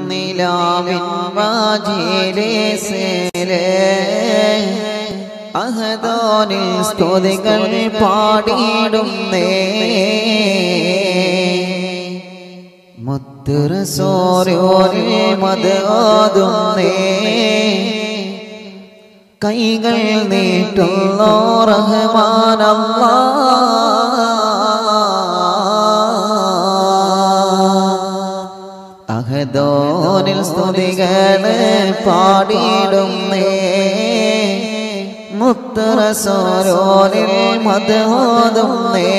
നിലാവിൻ വാജിയിലെ സേലേ അഹദോനിൽ സ്തുതികൾ പാടിയിടുന്നേ മുത്തുറസോരോരിൽ മത് ഓതുന്നേ കൈകൾ നീട്ടുന്നോ റഹ്മാനല്ലാ അഹദോനിൽ സ്തുതികള് പാടിയിടുന്നേ മുത്തറസോരോനിൽ മതോതുന്നേ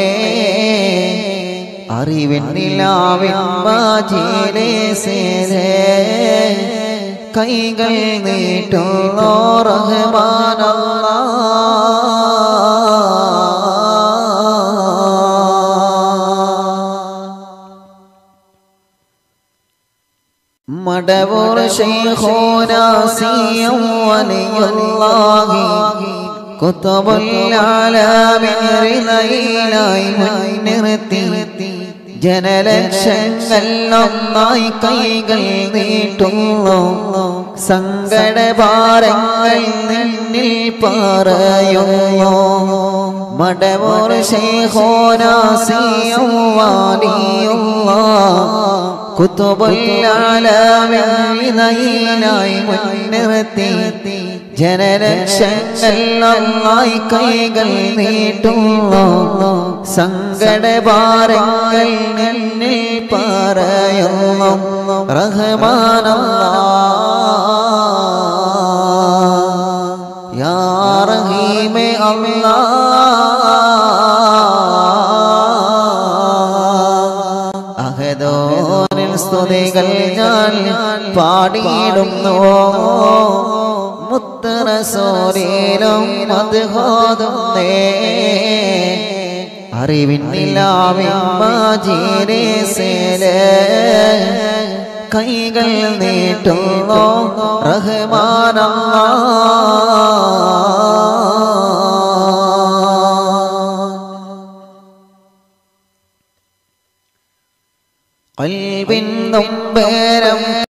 അറിവിൻ നിലാവിൻ വാജിയിലെ സേരേ കൈകൾ നീട്ടുന്നോ റഹ്മാനല്ലാ മടവൂർ ശൈഖോനാസിയം വലിയുള്ളാഹി കുത്തുബുല്ലാലാമിനായി മുൻനിർത്തി ജനലക്ഷങ്ങൾ ഒന്നായി കൈകൾ നീട്ടുന്നു സങ്കടഭാരങ്ങൾ നിന്നിൽ പറയുന്നു മടവൂർ ശൈഖോനാസിയം വലിയുള്ളാഹി കുത്തുബുല്ലാലാമിനായി മുൻനിർത്തി ജനരക്ഷങ്ങളായി കൈകൾ നീട്ടുന്നു സങ്കടഭാരങ്ങൾ നിന്നിൽ പറയുന്നു റഹ്മാനല്ലാ യാ റഹീമേ അല്ലാ അഹദോനിൽ സ്തുതികൾ ഞാൻ പാടിയിടുന്നു മുത്തറസോരീലും അത് ഹോതുന്നേ അറിവിൻ നിലാവിൻ മാജീരേ സേലേ കൈകൾ നീട്ടുന്നു റഹ്മാനല്ലാ കൽവിൻ നൊമ്പേരം